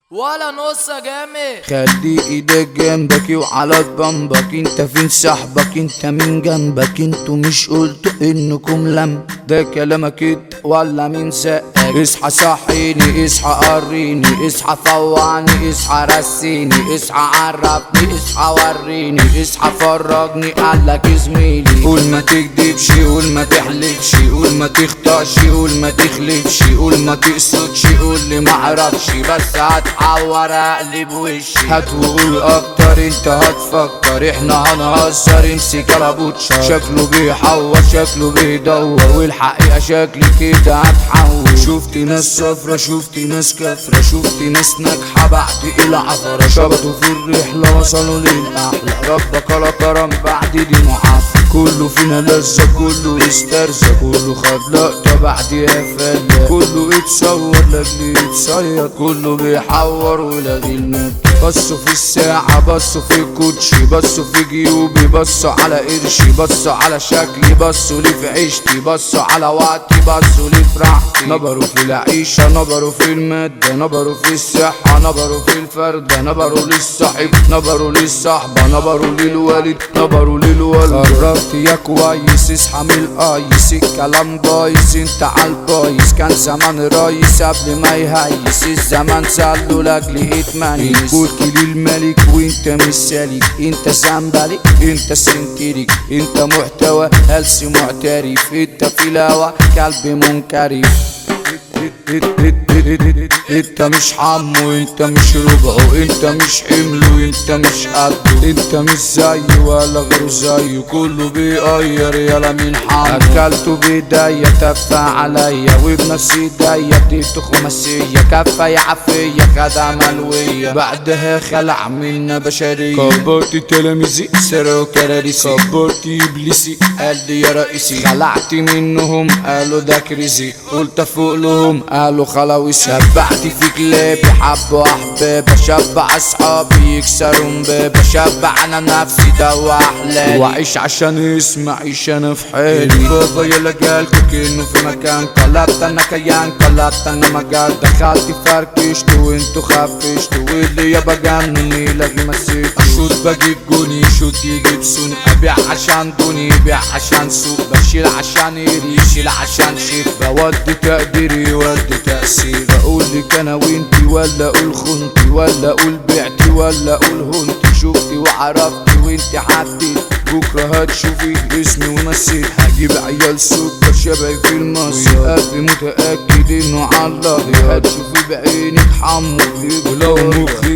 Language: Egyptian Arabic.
ولا نص يا جامد خلي ايدك جنبك وعلى جنبك انت فين صاحبك انت مين جنبك انتوا مش قلتوا انكم لم ده كلامك انت ولا مين سقك اصحى صحيني اصحى قريني اصحى فوعني اصحى رسيني اصحى عرفني اصحى وريني اصحى فرجني قالك زميلي قول ما تكدبش قول ما تحلفش قول ما تخطأش قول ما تخلفش قول ما تقصدش قول لي ما اعرفش بس هتحور اقلب وشي هتقول اكتر انت هتفكر احنا هنهزر امسك على بوتشا شكله بيحور شكله بيدور والحقيقة شكلي كده هتحول شفت ناس صفرة شفت ناس كفرة شفت ناس ناجحة بعد العفرة شبطوا في الرحلة وصلوا للأحلى ربك على كرم بعد دي معافرة كله فينا لذة كله استرزة كله خد لقطة بعديها فلة كله اتصور لاجل يتصيد كله بيحور ولاجل المد بصوا في الساعة بصوا في كوتشي بصوا في جيوبي بصوا على قرشي بصوا على شكلي بصوا لي في عيشتي بصوا على وقتي بصوا لي في راحتي نبروا في العيشة نبروا في المادة نبروا في الصحة نبروا في الفردة نبروا للصاحب نبروا للصحبة نبروا للوالد نبروا للولد قررت يا كويس اصحى من القايس الكلام بايظ انت عالبايظ كان زمان رايس قبل ما يهيس الزمان سأله لاجل اتمنيس قلت للملك وانت مش سالك انت زنبلك انت سنتريك انت محتوى هلس معترف انت في الهوا كلب منكرف انت مش حمو انت مش ربعه انت مش حمله انت مش قده انت مش زيه ولا غير زيه كله بيقير يلا من حمو اكلته بايديا تفى عليا وبنفس ايديا اديته خماسية كفاية عافية خدها ملوية بعدها خلع منا بشرية كبرت تلاميذي سرقوا كراريسي كبرت ابليسي قال لي يا رئيسي خلعت منهم قالوا ده كريزي قلت فوق لهم قالوا خلاويسي شبعت في كلابي حبوا احباب اشبع اصحابي يكسروا مباب اشبع انا نفسي ده واحلالي واعيش عشان اسمع عيش انا في حالي بابا يلا جالكوا كأنه في مكان قلبت انا كيان قلبت انا مجال دخلت فركشت وانتوا خفشتوا واللي يابا جنني لاجي مسيت اشوط بجيب جوني شوت يجيب سوني ابيع عشان دوني بيع عشان سوق بشيل عشان يري يشيل عشان شيك بودي تقديري ودي تأثير بقول لك انا وانتي ولا اقول خنتي ولا اقول بعتي ولا اقول هنتي شفتي وعرفتي وانتي حددتي بكرة هتشوفي اسمي ومسيت هجيب عيال سكر شبعي في المصر قلبي متأكد انه على الله هتشوفي بعينك حمو ولو مخي